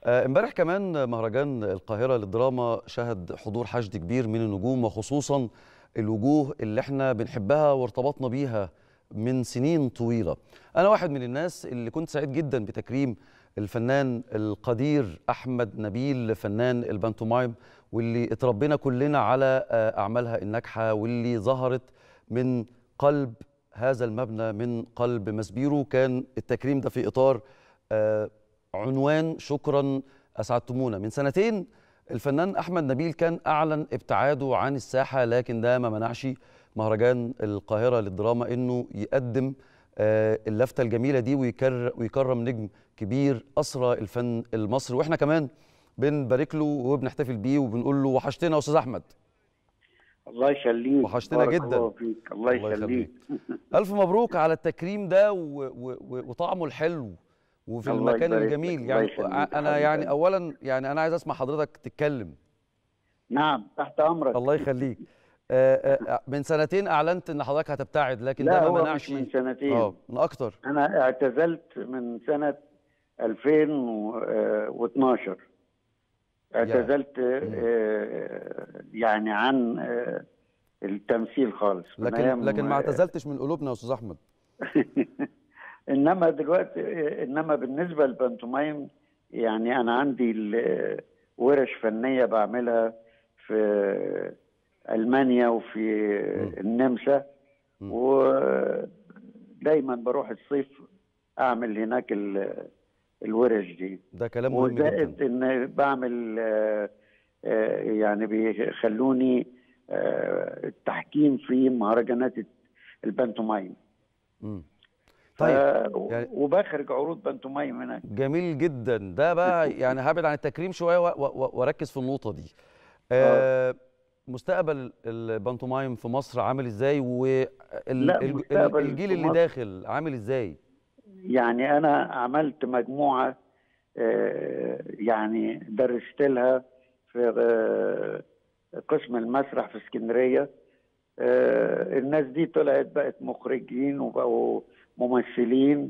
آه، امبارح كمان مهرجان القاهرة للدراما شهد حضور حشد كبير من النجوم وخصوصا الوجوه اللي احنا بنحبها وارتبطنا بيها من سنين طويلة أنا واحد من الناس اللي كنت سعيد جدا بتكريم الفنان القدير أحمد نبيل فنان البانتومايم واللي اتربينا كلنا على آه، أعمالها الناجحة واللي ظهرت من قلب هذا المبنى من قلب مسبيرو كان التكريم ده في إطار آه، عنوان شكرا أسعدتمونا من سنتين الفنان أحمد نبيل كان أعلن ابتعاده عن الساحة لكن ده ما منعش مهرجان القاهرة للدراما إنه يقدم آه، اللفتة الجميلة دي ويكر ويكرم نجم كبير أسرى الفن المصري وإحنا كمان بنبارك له وبنحتفل بيه وبنقول له وحشتنا يا أستاذ أحمد الله يخليك وحشتنا بارك جدا. الله فيك الله الله يخليك ألف مبروك على التكريم ده و... و... و... وطعمه الحلو وفي الله المكان يبارك الجميل فيك. يعني الله يخليك يا أنا حبيبي. يعني أولا يعني أنا عايز أسمع حضرتك تتكلم نعم تحت امرك الله يخليك آه، آه، من سنتين اعلنت ان حضرتك هتبتعد لكن لا ده ما هو منعش مش من سنتين اه من اكتر انا اعتزلت من سنه 2012 اعتزلت آه، يعني عن آه، التمثيل خالص من لكن أيام، لكن ما آه، اعتزلتش من قلوبنا يا استاذ احمد انما دلوقتي انما بالنسبه للبانتومايم يعني انا عندي ال- ورش فنيه بعملها في المانيا وفي النمسا مم. ودايما بروح الصيف اعمل هناك ال- الورش دي ده كلام مهم وزائد جدا ان بعمل آه، آه، يعني بيخلوني آه، التحكيم في مهرجانات البانتومايم مم. طيب آه، يعني- وبخرج عروض بانتومايم هناك جميل جدا ده بقى يعني هبعد عن التكريم شويه و- و- واركز في النقطه دي آه مستقبل البانتومايم في مصر عامل ازاي لا، مستقبل والجيل في اللي مصر- داخل عامل ازاي يعني انا عملت مجموعه آه، يعني درست لها في آه، قسم المسرح في اسكندريه آه، الناس دي طلعت بقت مخرجين وبقوا ممثلين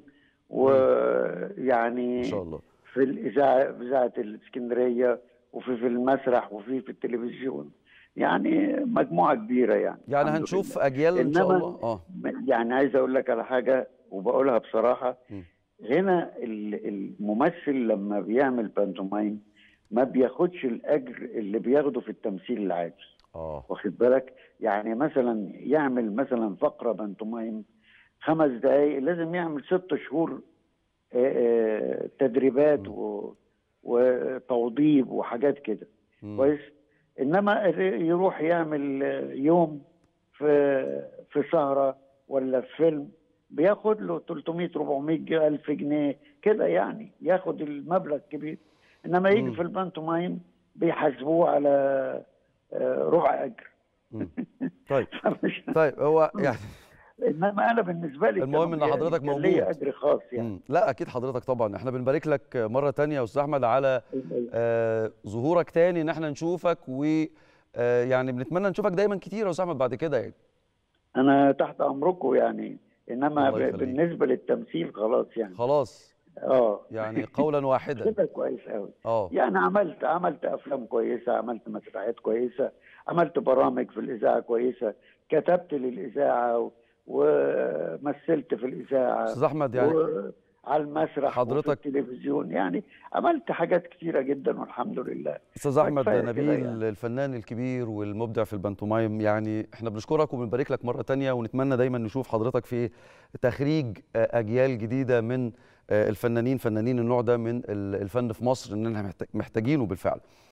ويعني ما شاء الله في الاذاعه في اذاعه الاسكندريه وفي في المسرح وفي في التلفزيون يعني مجموعه كبيره يعني يعني الحمد هنشوف لله. اجيال ان شاء إنما- الله اه يعني عايز اقول لك على حاجه وبقولها بصراحه م. هنا ال- الممثل لما بيعمل بانتومايم ما بياخدش الاجر اللي بياخده في التمثيل العادي اه واخد بالك يعني مثلا يعمل مثلا فقره بانتومايم خمس دقايق لازم يعمل ست شهور آه، آه، تدريبات م. و- وتوضيب وحاجات كده مم. كويس انما يروح يعمل يوم في في سهره ولا في فيلم بياخد له 300 400 الف جنيه كده يعني ياخد المبلغ كبير انما يجي مم. في البانتومايم بيحاسبوه على آه، ربع اجر مم. طيب فمش- طيب هو يعني انما انا بالنسبه لي المهم كان إن حضرتك كان ليا موجود. اجر خاص يعني مم. لا اكيد حضرتك طبعا احنا بنبارك لك مره تانية يا استاذ احمد على آه ظهورك تاني ان احنا نشوفك و آه يعني بنتمنى نشوفك دايما كتير يا استاذ احمد بعد كده يعني انا تحت امركم يعني انما الله يخليك. بالنسبه للتمثيل خلاص يعني خلاص اه يعني قولا واحدا كده كويس قوي اه يعني عملت عملت افلام كويسه عملت مسرحيات كويسه عملت برامج في الاذاعه كويسه كتبت للاذاعه و- ومثلت في الاذاعه استاذ احمد يعني وعلى المسرح حضرتك- وفي التلفزيون يعني عملت حاجات كتيره جدا والحمد لله استاذ احمد كفاية كده نبيل يعني. الفنان الكبير والمبدع في البانتومايم يعني احنا بنشكرك وبنبارك لك مره تانية ونتمنى دايما نشوف حضرتك في تخريج آه، اجيال جديده من آه، الفنانين فنانين النوع ده من ال- الفن في مصر اننا محتاج- محتاجينه بالفعل